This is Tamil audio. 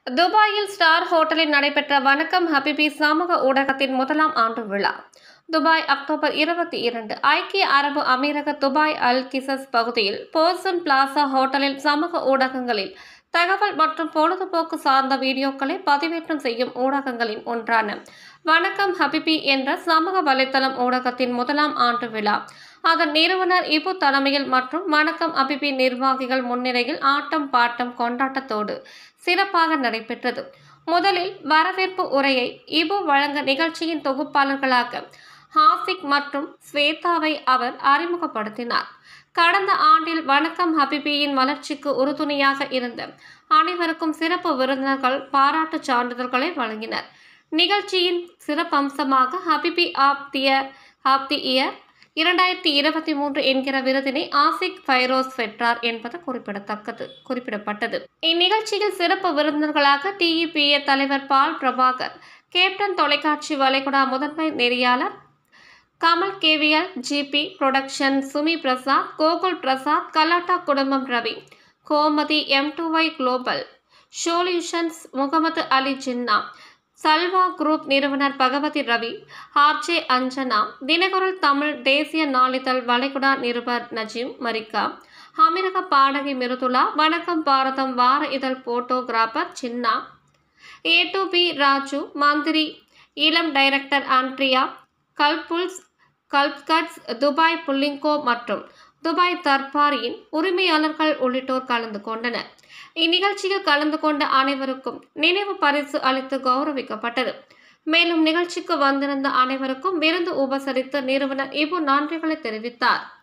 துபாயில் ஸ்டார் ஹோட்டலில் நடைபெற்ற வணக்கம் ஹபிபி சமூக ஊடகத்தின் முதலாம் ஆண்டு விழா துபாய் அக்டோபர் இருபத்தி இரண்டு ஐக்கிய அரபு அமீரக துபாய் அல் கிசஸ் பகுதியில் போர்சன் பிளாசா ஹோட்டலில் சமூக ஊடகங்களில் தகவல் மற்றும் பொழுதுபோக்கு சார்ந்த வீடியோக்களை பதிவேற்றம் செய்யும் ஊடகங்களின் ஒன்றான வணக்கம் ஹபிபி என்ற சமூக வலைத்தளம் ஊடகத்தின் முதலாம் ஆண்டு விழா அதன் நிறுவனர் இபு தலைமையில் மற்றும் வணக்கம் ஹபிபி நிர்வாகிகள் முன்னிலையில் ஆட்டம் பாட்டம் கொண்டாட்டத்தோடு சிறப்பாக நடைபெற்றது முதலில் வரவேற்பு உரையை இபு வழங்க நிகழ்ச்சியின் தொகுப்பாளர்களாக ஹாசிக் மற்றும் ஸ்வேதாவை அவர் அறிமுகப்படுத்தினார் கடந்த ஆண்டில் வணக்கம் ஹபிபியின் வளர்ச்சிக்கு உறுதுணையாக இருந்த அனைவருக்கும் சிறப்பு விருந்தினர்கள் பாராட்டுச் சான்றிதழ்களை வழங்கினர் நிகழ்ச்சியின் சிறப்பம்சமாக ஹபிபி of the of the year இரண்டாயிரத்தி இருபத்தி மூன்று என்கிற விருதினை ஆசிக் ஃபைரோஸ் பெற்றார் என்பது குறிப்பிடத்தக்கது குறிப்பிடப்பட்டது இந்நிகழ்ச்சியில் சிறப்பு விருந்தினர்களாக டிஇபிஏ தலைவர் பால் பிரபாகர் கேப்டன் தொலைக்காட்சி வளைகுடா முதன்மை நெறியாளர் Kamal KVL GB production Sumi Prasad Gokul Prasad Galatta Kudumbam Ravi Gomathi M to Y global solutions Muhammad Ali Jinnah Salwa group நிறுவனர் பகவதி ரவி ஆர்ஜே அஞ்சனா தினகுரல் தமிழ் தேசிய நாளிதழ் வளைகுடா நிருபர் நஜீம் மரிக்கா அமீரக பாடகி மிருதுலா வணக்கம் பாரதம் வார இதழ் போட்டோகிராஃபர் சின்னா ஏ டு பி ராஜு மந்திரி இளம் டைரக்டர் ஆண்ட்ரியா கல்புல்ஸ் கல்ப்கட்ஸ் துபாய் புல்லிங்கோ மற்றும் துபாய் தர்பாரியின் உரிமையாளர்கள் உள்ளிட்டோர் கலந்து கொண்டனர் இந்நிகழ்ச்சியில் கலந்து கொண்ட அனைவருக்கும் நினைவு பரிசு அளித்து கௌரவிக்கப்பட்டது மேலும் நிகழ்ச்சிக்கு வந்திருந்த அனைவருக்கும் விருந்து உபசரித்து நிறுவனர் இபு நன்றிகளை தெரிவித்தார்